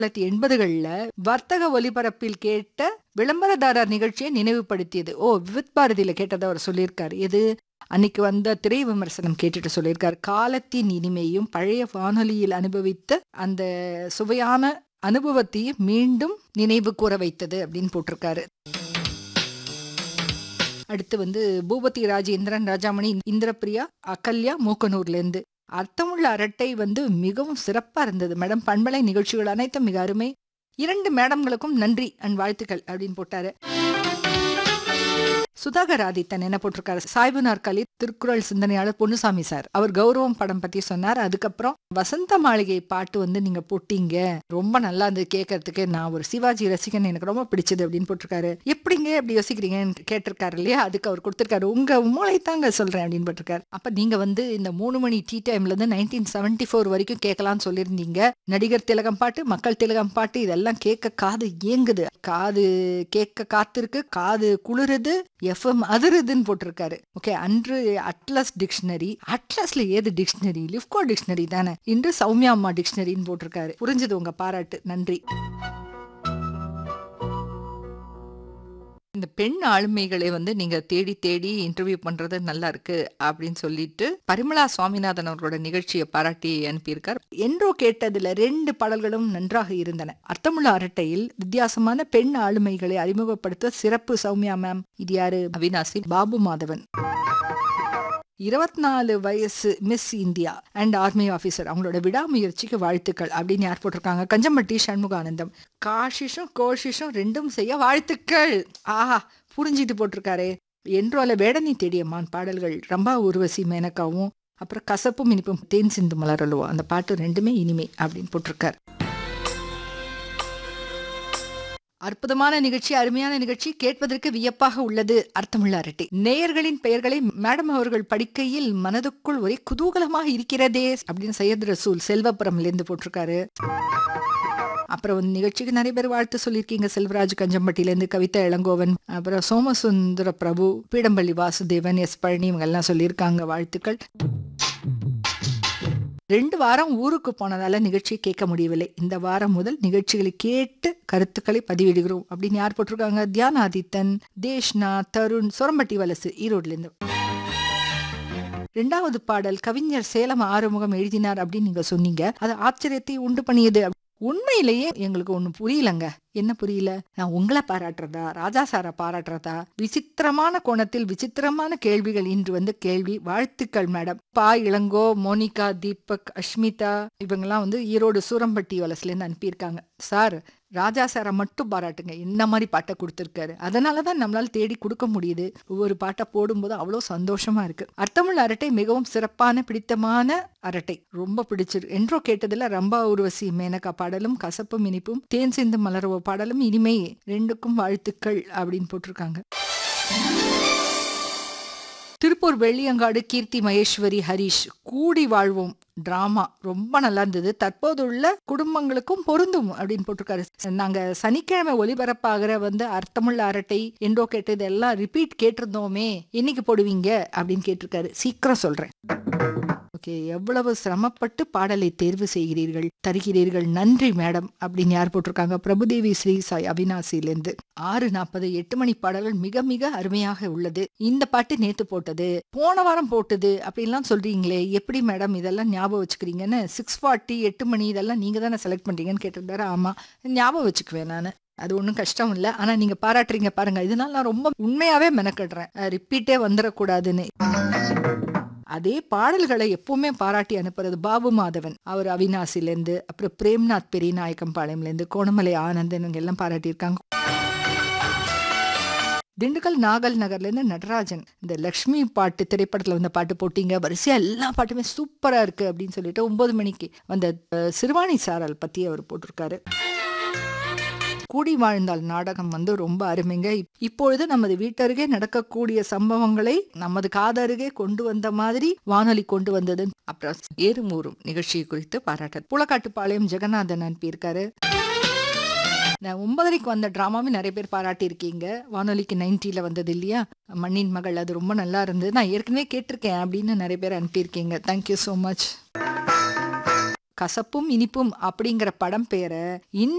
தொள்ளாயிரத்தி எண்பதுகள்ல வர்த்தக ஒலிபரப்பில் கேட்ட விளம்பரதாரர் நிகழ்ச்சியை நினைவுபடுத்தியது ஓ வித் பாரதியில கேட்டதை அவர் சொல்லியிருக்காரு எது அன்னைக்கு வந்த திரை விமர்சனம் கேட்டுட்டு சொல்லியிருக்காரு காலத்தின் இனிமையும் பழைய வானொலியில் அனுபவித்த அந்த சுவையான அனுபவத்தையும் மீண்டும் நினைவு கூற வைத்தது அப்படின்னு போட்டிருக்காரு அடுத்து வந்து பூபதி ராஜேந்திரன் ராஜாமணி இந்திரபிரியா அகல்யா மூக்கனூர்ல இருந்து அர்த்தமுள்ள அரட்டை வந்து மிகவும் சிறப்பா இருந்தது மேடம் பண்பலை நிகழ்ச்சிகள் அனைத்தும் மிக அருமை இரண்டு மேடம்களுக்கும் நன்றி அண்ட் வாழ்த்துக்கள் அப்படின்னு போட்டாரு சுதாகர் ஆதித்தன் என்ன போட்டிருக்காரு சாய்பு நாற்காலி திருக்குறள் சிந்தனையாளர் பொன்னுசாமி சார் அவர் கௌரவம் படம் பத்தி சொன்னார் அதுக்கப்புறம் வசந்த மாளிகை பாட்டு வந்து நீங்க போட்டீங்க ரொம்ப நல்லா இருந்தது கேட்கறதுக்கு நான் ஒரு சிவாஜி ரசிகன் எனக்கு ரொம்ப பிடிச்சது அப்படின்னு போட்டிருக்காரு எப்படிங்க எப்படி யோசிக்கிறீங்கன்னு கேட்டிருக்காரு இல்லையா அதுக்கு அவர் கொடுத்திருக்காரு உங்க மூளை தாங்க சொல்றேன் அப்படின்னு போட்டிருக்காரு அப்ப நீங்க வந்து இந்த மூணு மணி டீ டைம்ல இருந்து நைன்டீன் செவன்டி ஃபோர் வரைக்கும் கேட்கலாம்னு சொல்லியிருந்தீங்க நடிகர் திலகம் பாட்டு மக்கள் திலகம் பாட்டு இதெல்லாம் கேட்க காது ஏங்குது காது கேட்க காத்திருக்கு காது குளிருது எஃப்எம் அதிருதுன்னு போட்டிருக்காரு ஓகே அன்று அட்லஸ் டிக்ஷனரி அட்லஸ்ல ஏது டிக்ஷனரி லிப்கோ டிக்ஷனரி தானே இன்று சௌமியா அம்மா டிக்ஷனரின்னு போட்டிருக்காரு புரிஞ்சது உங்க பாராட்டு நன்றி இந்த பெண் ஆளுமைகளை வந்து நீங்க தேடி தேடி இன்டர்வியூ பண்றது நல்லா இருக்கு அப்படின்னு சொல்லிட்டு பரிமளா சுவாமிநாதன் அவர்களோட நிகழ்ச்சியை பாராட்டி அனுப்பியிருக்கார் என்றோ கேட்டதுல ரெண்டு பாடல்களும் நன்றாக இருந்தன அர்த்தமுள்ள அரட்டையில் வித்தியாசமான பெண் ஆளுமைகளை அறிமுகப்படுத்த சிறப்பு சௌமியா மேம் இது யாரு அவினாசி பாபு மாதவன் இருபத்தி நாலு வயசு miss India and army officer அவங்களோட விடாமுயற்சிக்கு வாழ்த்துக்கள் அப்படின்னு யார் போட்டிருக்காங்க கஞ்சம்பட்டி சண்முகானந்தம் காஷிஷும் கோஷிஷும் ரெண்டும் செய்ய வாழ்த்துக்கள் ஆஹா புரிஞ்சிட்டு போட்டிருக்காரே என்றோல வேடனை தேடியம்மான் பாடல்கள் ரம்பா உருவசி மேனக்காவும் அப்புறம் கசப்பும் இனிப்பும் தேன் சிந்து மலரலுவோ அந்த பாட்டு ரெண்டுமே இனிமை அப்படின்னு போட்டிருக்காரு அற்புதமான நிகழ்ச்சி அருமையான நிகழ்ச்சி கேட்பதற்கு வியப்பாக உள்ளது அர்த்தமுள்ள அரட்டை நேயர்களின் பெயர்களை மேடம் அவர்கள் படிக்கையில் மனதுக்குள் ஒரே குதூகலமாக இருக்கிறதே அப்படின்னு சையத் ரசூல் செல்வபுரம்ல இருந்து போட்டிருக்காரு அப்புறம் வந்து நிகழ்ச்சிக்கு நிறைய பேர் வாழ்த்து சொல்லியிருக்கீங்க செல்வராஜ் கஞ்சம்பட்டியிலேருந்து கவிதா இளங்கோவன் அப்புறம் சோமசுந்தர பிரபு பீடம்பள்ளி வாசுதேவன் எஸ் பழனி இவங்க எல்லாம் சொல்லியிருக்காங்க வாழ்த்துக்கள் ரெண்டு வாரம் ஊருக்கு போனதால நிகழ்ச்சியை கேட்க முடியவில்லை இந்த வாரம் முதல் நிகழ்ச்சிகளை கேட்டு கருத்துக்களை பதிவிடுகிறோம் அப்படின்னு யார் போட்டிருக்காங்க தியான ஆதித்தன் தேஷ்னா தருண் சொரம்பட்டி வலசு ஈரோட்ல இருந்து ரெண்டாவது பாடல் கவிஞர் சேலம் ஆறுமுகம் எழுதினார் அப்படின்னு நீங்க சொன்னீங்க அது ஆச்சரியத்தை உண்டு பண்ணியது உண்மையிலேயே எங்களுக்கு ஒண்ணு புரியலங்க என்ன புரியல நான் உங்களை பாராட்டுறதா ராஜா சாரை பாராட்டுறதா விசித்திரமான கோணத்தில் விசித்திரமான கேள்விகள் இன்று வந்து கேள்வி வாழ்த்துக்கள் மேடம் பா இளங்கோ மோனிகா தீபக் அஷ்மிதா இவங்கெல்லாம் வந்து ஈரோடு சூரம்பட்டி வலசுல இருந்து அனுப்பியிருக்காங்க சார் ராஜா சாரை மட்டும் பாராட்டுங்க என்ன மாதிரி பாட்டை கொடுத்துருக்காரு அதனால தான் நம்மளால தேடி கொடுக்க முடியுது ஒவ்வொரு பாட்டை போடும்போது அவ்வளோ சந்தோஷமா இருக்கு அர்த்தமுள்ள அரட்டை மிகவும் சிறப்பான பிடித்தமான அரட்டை ரொம்ப பிடிச்சிருக்கு என்றோ கேட்டதுல ரம்பா உருவசி மேனகா பாடலும் கசப்பும் இனிப்பும் தேன் சிந்து மலர்வ பாடலும் இனிமை ரெண்டுக்கும் வாழ்த்துக்கள் அப்படின்னு போட்டிருக்காங்க திருப்பூர் வெள்ளியங்காடு கீர்த்தி மகேஸ்வரி ஹரிஷ் கூடி வாழ்வோம் டிராமா ரொம்ப நல்லா இருந்தது தற்போதுள்ள குடும்பங்களுக்கும் பொருந்தும் அப்படின்னு போட்டிருக்காரு நாங்க சனிக்கிழமை ஒளிபரப்பாகிற வந்து அர்த்தமுள்ள அரட்டை என்றோ கேட்டது எல்லாம் ரிப்பீட் கேட்டிருந்தோமே என்னைக்கு போடுவீங்க அப்படின்னு கேட்டிருக்காரு சீக்கிரம் சொல்றேன் ஓகே எவ்வளவு சிரமப்பட்டு பாடலை தேர்வு செய்கிறீர்கள் தருகிறீர்கள் நன்றி மேடம் அப்படின்னு யார் போட்டிருக்காங்க பிரபுதேவி ஸ்ரீ சாய் அவினாசியிலிருந்து ஆறு நாற்பது எட்டு மணி பாடல்கள் மிக மிக அருமையாக உள்ளது இந்த பாட்டு நேத்து போட்டது போன வாரம் போட்டது அப்படின்லாம் சொல்றீங்களே எப்படி மேடம் இதெல்லாம் ஞாபகம் வச்சுக்கிறீங்கன்னு சிக்ஸ் ஃபார்ட்டி எட்டு மணி இதெல்லாம் நீங்க தானே செலக்ட் பண்றீங்கன்னு கேட்டிருந்தாரு ஆமா ஞாபகம் வச்சுக்குவேன் நான் அது ஒன்றும் கஷ்டம் இல்லை ஆனா நீங்க பாராட்டுறீங்க பாருங்க இதனால நான் ரொம்ப உண்மையாவே மெனக்கடுறேன் ரிப்பீட்டே வந்துடக்கூடாதுன்னு அதே பாடல்களை எப்பவுமே பாராட்டி அனுப்புறது பாபு மாதவன் அவர் அவினாசிலேருந்து அப்புறம் பிரேம்நாத் பெரியநாயக்கம் பாளையம்லேருந்து கோணமலை ஆனந்தன் இவங்க எல்லாம் பாராட்டியிருக்காங்க திண்டுக்கல் நாகல் நகர்ல இருந்து நடராஜன் இந்த லக்ஷ்மி பாட்டு திரைப்படத்துல வந்த பாட்டு போட்டீங்க வரிசையா எல்லா பாட்டுமே சூப்பரா இருக்கு அப்படின்னு சொல்லிட்டு ஒன்பது மணிக்கு வந்த அஹ், சிறுவாணி சாரல் பத்தி அவர் போட்டிருக்காரு கூடி வாழ்ந்தால் நாடகம் வந்து ரொம்ப அருமைங்க இப்- இப்பொழுது நமது வீட்டருகே நடக்கக்கூடிய சம்பவங்களை நமது காதருகே கொண்டு வந்த மாதிரி வானொலி கொண்டு வந்தது அப்புறம் ஏறும் ஊரும் நிகழ்ச்சி குறித்து பாராட்ட புலக்காட்டுப்பாளையம் ஜெகநாதன் அனுப்பியிருக்காரு நான் ஒன்பதரைக்கு வந்த டிராமாவே நிறைய பேர் பாராட்டியிருக்கீங்க வானொலிக்கு நைன்டில வந்தது இல்லையா மண்ணின் மகள் அது ரொம்ப நல்லா இருந்தது நான் ஏற்கனவே கேட்டிருக்கேன் அப்படின்னு நிறைய பேர் அனுப்பியிருக்கீங்க தேங்க்யூ ஸோ மச் கசப்பும் இனிப்பும் அப்படிங்கிற படம் பேரை